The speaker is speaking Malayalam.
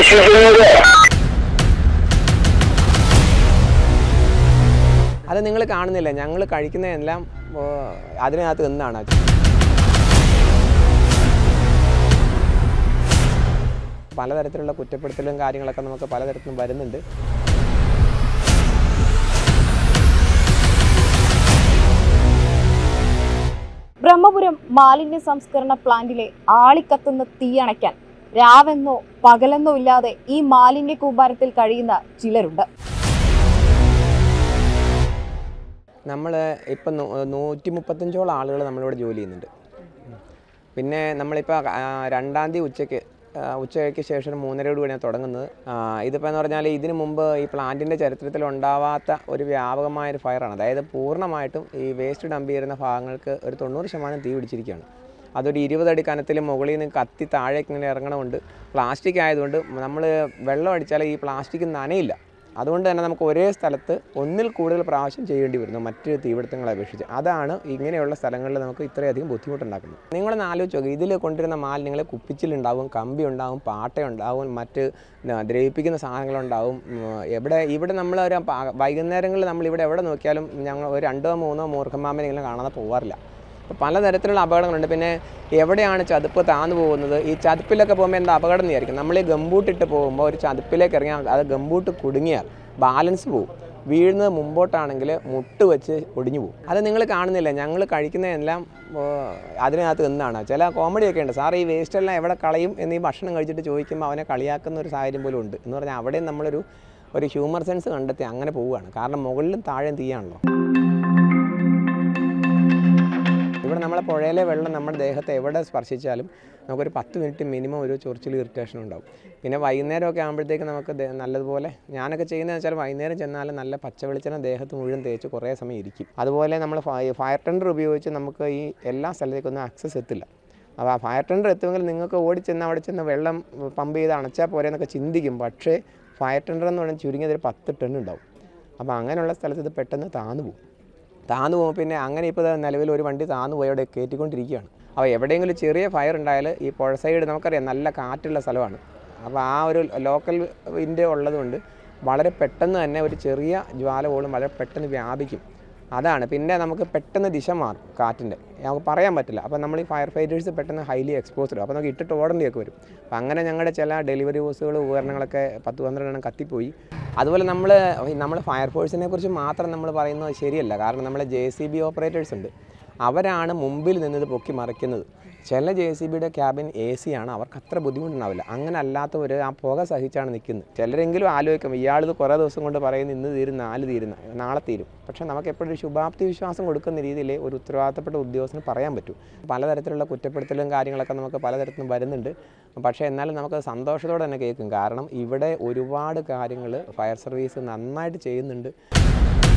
വിശ്വസിക്കുന്നത് അത് നിങ്ങൾ കാണുന്നില്ല ഞങ്ങൾ കഴിക്കുന്നതെല്ലാം ഓ, അതിനകത്ത് നിന്നാണ് പലതരത്തിലുള്ള കുറ്റപ്പെടുത്തലും കാര്യങ്ങളൊക്കെ നമുക്ക് പലതരത്തിലും വരുന്നുണ്ട് ബ്രഹ്മപുരം മാലിന്യ സംസ്കരണ പ്ലാന്റിലെ ആളിക്കത്തുന്ന തീയണയ്ക്കാൻ രാവെന്നോ പകലെന്നോ ഇല്ലാതെ ഈ മാലിന്യ കൂമ്പാരത്തിൽ കഴിയുന്ന ചിലരുണ്ട് നമ്മൾ ഇപ്പം നൂറ്റി മുപ്പത്തഞ്ചോളം ആളുകൾ നമ്മളിവിടെ ജോലി ചെയ്യുന്നുണ്ട് പിന്നെ നമ്മളിപ്പോൾ രണ്ടാം തീയതി ഉച്ചയ്ക്ക് ആ, ഉച്ചയ്ക്ക് ശേഷം ഒരു മൂന്നരയോട് കൂടിയാണ് തുടങ്ങുന്നത് ആ, ഇതിപ്പോൾ എന്ന് പറഞ്ഞാൽ ഇതിനു മുമ്പ് ഈ പ്ലാന്റിൻ്റെ ചരിത്രത്തിൽ ഉണ്ടാവാത്ത ഒരു വ്യാപകമായ ഒരു ഫയറാണ് അതായത് പൂർണ്ണമായിട്ടും ഈ വേസ്റ്റ് ഡംപ് ചെയ്യുന്ന ഭാഗങ്ങൾക്ക് ഒരു തൊണ്ണൂറ് ശതമാനം തീ പിടിച്ചിരിക്കുകയാണ് അതൊരു ഇരുപതടി കനത്തിൽ മുകളിൽ നിന്ന് കത്തി താഴേക്ക് ഇങ്ങനെ ഇറങ്ങണമുണ്ട് പ്ലാസ്റ്റിക് ആയതുകൊണ്ട് നമ്മൾ വെള്ളം അടിച്ചാൽ ഈ പ്ലാസ്റ്റിക് നനയില്ല അതുകൊണ്ട് തന്നെ നമുക്ക് ഒരേ സ്ഥലത്ത് ഒന്നിൽ കൂടുതൽ പ്രാവശ്യം ചെയ്യേണ്ടി വരുന്നു മറ്റ് തീപിടുത്തങ്ങളെ അപേക്ഷിച്ച് അതാണ് ഇങ്ങനെയുള്ള സ്ഥലങ്ങളിൽ നമുക്ക് ഇത്രയധികം ബുദ്ധിമുട്ടുണ്ടാക്കുന്നത് നിങ്ങളൊന്ന് ആലോചിച്ച് നോക്കുക ഇതിൽ കൊണ്ടുവരുന്ന മാലിന്യങ്ങൾ കുപ്പിച്ചിലുണ്ടാവും കമ്പി ഉണ്ടാവും പാട്ടയുണ്ടാവും മറ്റ് ന- ദ്രവിപ്പിക്കുന്ന സാധനങ്ങളുണ്ടാവും ഉം, എവിടെ ഇവിടെ നമ്മൾ ഒരു പ- വൈകുന്നേരങ്ങളിൽ നമ്മൾ ഇവിടെ എവിടെ നോക്കിയാലും ഞങ്ങൾ ഒരു രണ്ടോ മൂന്നോ മൂർഖമാമനെങ്കിലും കാണാതെ പോകാറില്ല അപ്പോൾ പലതരത്തിലുള്ള അപകടങ്ങളുണ്ട് പിന്നെ എവിടെയാണ് ചതുപ്പ് താന്നു പോകുന്നത് ഈ ചതുപ്പിലൊക്കെ പോകുമ്പോൾ എന്താ അപകടം എന്ന് വിചാരിക്കും നമ്മൾ ഈ ഗംബൂട്ടിട്ട് പോകുമ്പോൾ ഒരു ചതുപ്പിലേക്ക് ഇറങ്ങിയാൽ അത് ഗംബൂട്ട് കുടുങ്ങിയാൽ ബാലൻസ് പോകും വീഴുന്നത് മുമ്പോട്ടാണെങ്കിൽ മുട്ട് വെച്ച് ഒടിഞ്ഞു പോകും അത് നിങ്ങൾ കാണുന്നില്ല ഞങ്ങൾ കഴിക്കുന്നതെല്ലാം ഓ, അതിനകത്ത് നിന്നാണ് ചില കോമഡിയൊക്കെ ഉണ്ട് സാർ ഈ വേസ്റ്റ് എല്ലാം എവിടെ കളയും എന്ന് ഈ ഭക്ഷണം കഴിച്ചിട്ട് ചോദിക്കുമ്പോൾ അവനെ കളിയാക്കുന്ന ഒരു സാഹചര്യം പോലും ഉണ്ട് എന്ന് പറഞ്ഞാൽ അവിടെയും നമ്മളൊരു ഒരു ഹ്യൂമർ സെൻസ് കണ്ടെത്തി അങ്ങനെ പോവുകയാണ് കാരണം മുകളിലും താഴെയും തീയാണല്ലോ ഇവിടെ നമ്മളെ പുഴയിലെ വെള്ളം നമ്മുടെ ദേഹത്ത് എവിടെ സ്പർശിച്ചാലും നമുക്കൊരു പത്ത് മിനിറ്റ് മിനിമം ഒരു ചൊറിച്ചിൽ ഇറിറ്റേഷൻ ഉണ്ടാവും പിന്നെ വൈകുന്നേരമൊക്കെ ആകുമ്പോഴത്തേക്ക് നമുക്ക് ദേ- നല്ലതുപോലെ ഞാനൊക്കെ ചെയ്യുന്നതെന്ന് വെച്ചാൽ വൈകുന്നേരം ചെന്നാൽ നല്ല പച്ച വെളിച്ചെണ്ണ ദേഹത്ത് മുഴുവൻ തേച്ച് കുറേ സമയം ഇരിക്കും അതുപോലെ നമ്മൾ ഫയർ ടെൻഡർ ഉപയോഗിച്ച് നമുക്ക് ഈ എല്ലാ സ്ഥലത്തേക്കൊന്നും ആക്സസ് എത്തില്ല അപ്പോൾ ആ ഫയർ ടെൻഡർ എത്തുമെങ്കിൽ നിങ്ങൾക്ക് ഓടിച്ചെന്ന് അവിടെ ചെന്ന് വെള്ളം പമ്പ് ചെയ്ത് അണച്ചാൽ പോരെ എന്നൊക്കെ ചിന്തിക്കും പക്ഷേ ഫയർ ടെൻഡർ എന്ന് പറഞ്ഞാൽ ചുരുങ്ങിയത് ഒരു പത്ത് ടൺ ഉണ്ടാവും അപ്പോൾ അങ്ങനെയുള്ള സ്ഥലത്ത് ഇത് പെട്ടെന്ന് താന്നു പോകും താന്നു പോകും പിന്നെ അങ്ങനെ ഇപ്പോൾ നിലവിൽ ഒരു വണ്ടി താന്നു പോയി അവിടെ കയറ്റിക്കൊണ്ടിരിക്കുകയാണ് അപ്പോൾ എവിടെയെങ്കിലും ചെറിയ ഫയർ ഉണ്ടായാൽ ഈ പുഴ സൈഡ് നമുക്കറിയാം നല്ല കാറ്റുള്ള സ്ഥലമാണ് അപ്പോൾ ആ ഒരു ലോക്കൽ വിൻഡ് ഉള്ളതുകൊണ്ട് വളരെ പെട്ടെന്ന് തന്നെ ഒരു ചെറിയ ജ്വാല പോലും വളരെ പെട്ടെന്ന് വ്യാപിക്കും അതാണ് പിന്നെ നമുക്ക് പെട്ടെന്ന് ദിശ മാറും കാറ്റിൻ്റെ നമുക്ക് പറയാൻ പറ്റില്ല അപ്പോൾ നമ്മൾ ഈ ഫയർ ഫൈറ്റേഴ്സ് പെട്ടെന്ന് ഹൈലി എക്സ്പോസ്ഡ് അപ്പോൾ നമുക്ക് ഇട്ടിട്ട് ഓടേണ്ടിയൊക്കെ വരും അപ്പോൾ അങ്ങനെ ഞങ്ങളുടെ ചില ഡെലിവറി ബോസുകൾ ഉപകരണങ്ങളൊക്കെ പത്ത് പന്ത്രണ്ടെണ്ണം കത്തിപ്പോയി അതുപോലെ നമ്മൾ നമ്മൾ ഫയർഫോഴ്സിനെ കുറിച്ച് മാത്രം നമ്മൾ പറയുന്നത് ശരിയല്ല കാരണം നമ്മൾ ജെ സി ബി ഓപ്പറേറ്റേഴ്സ് ഉണ്ട് അവരാണ് മുമ്പിൽ നിന്നത് പൊക്കി മറിക്കുന്നത് ചില ജെ സി ബിയുടെ ക്യാബിൻ എ സി ആണ് അവർക്ക് അത്ര ബുദ്ധിമുട്ടുണ്ടാവില്ല അങ്ങനെ അല്ലാത്തവർ ആ പുക സഹിച്ചാണ് നിൽക്കുന്നത് ചിലരെങ്കിലും ആലോചിക്കും ഇയാളിത് കുറേ ദിവസം കൊണ്ട് പറയുന്നു ഇന്ന് തീരും നാല് തീരും നാളെ തീരും പക്ഷേ നമുക്ക് എപ്പോഴും ഒരു ശുഭാപ്തി വിശ്വാസം കൊടുക്കുന്ന രീതിയിൽ ഒരു ഉത്തരവാദിത്തപ്പെട്ട ഉദ്യോഗസ്ഥന് പറയാൻ പറ്റും പലതരത്തിലുള്ള കുറ്റപ്പെടുത്തലും കാര്യങ്ങളൊക്കെ നമുക്ക് പലതരത്തിലും വരുന്നുണ്ട് പക്ഷേ എന്നാലും നമുക്ക് സന്തോഷത്തോടെ തന്നെ കേൾക്കും കാരണം ഇവിടെ ഒരുപാട് കാര്യങ്ങൾ ഫയർ സർവീസ് നന്നായിട്ട് ചെയ്യുന്നുണ്ട്